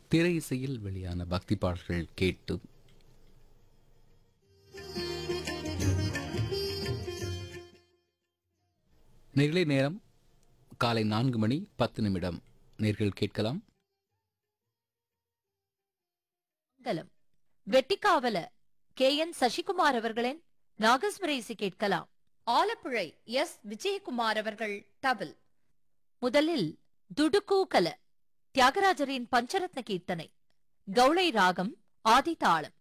திரை இசையில் வெளியான பக்தி பாடல்கள் கேட்டு நிகழை நேரம் காலை நான்கு மணி பத்து நிமிடம் நேர்கள் கேட்கலாம் மங்கலம் வெட்டிக்காவல கே என் சசிகுமார் அவர்களின் நாகஸ்வரேசி கேட்கலாம் ஆலப்புழை எஸ் விஜயகுமார் அவர்கள் தபில் முதலில் துடுக்கூகல தியாகராஜரின் பஞ்சரத்ன கீர்த்தனை கௌளை ராகம் ஆதி தாளம்